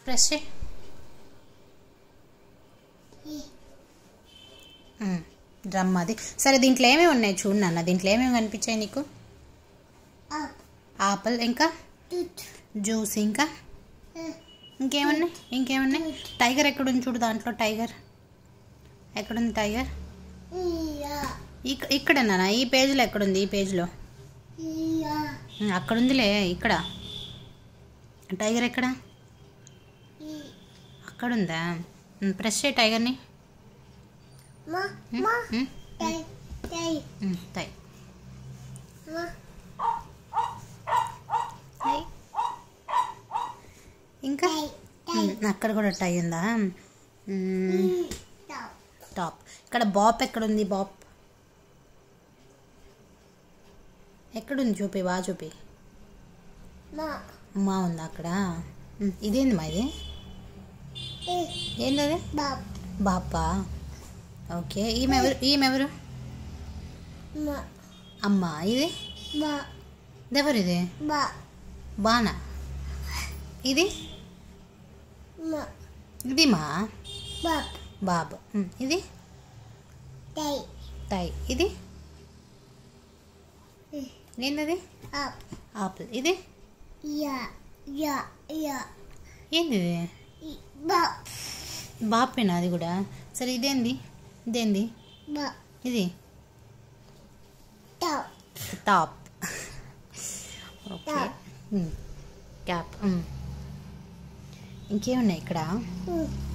Press చేయి ఉమ్, drum అది సరే దీంట్లో ఏమేమి ఉన్నాయి చూడు నాన్న దీంట్లో ఏమేమి కనిపించాయి నీకు ఆపిల్ ఇంకా జ్యూస్ ఇంకా ఇంకేమన్నాయి ఇంకేమన్నాయి టైగర్ ఎక్కడుంది చూడు దాంట్లో టైగర్ ఎక్కడుంది టైగర్ ఇక్ ఇక్కడ నాన్న ఈ పేజ్లో ఎక్కడుంది ఈ పేజ్లో ఉమ్, అక్కడ ఉందిలే ఇక్కడ టైగర్ ఎక్కడ అక్కడ ఉందా ఉమ్, ప్రెస్ చేయి టైగర్ని ఉమ్, ఉమ్, ఉమ్, టై టై. ఇంకా ఉమ్, అక్కడ కూడా టై ఉందా ఉమ్, టాప్ ఇక్కడ బాప్ ఎక్కడుంది బాప్ ఎక్కడుంది చూపి బాగా చూపి మా ఉందా అక్కడ ఉమ్, ఇదేంది మా ఇది ఏంది అది బాపా ఓకే ఈమెవరు ఈమెవరు అమ్మ ఇది ఇదెవరు ఇది బానా ఇది ఇది మా బాబు ఉమ్, ఇది టై ఇది ఏందది ఆపిల్ ఇది ఏంది ఇది బాపేనా అది కూడా సరే ఇదేంది ఇదేంది ఇది టాప్ ఓకే క్యాప్ ఇంకేమున్నాయి ఇక్కడ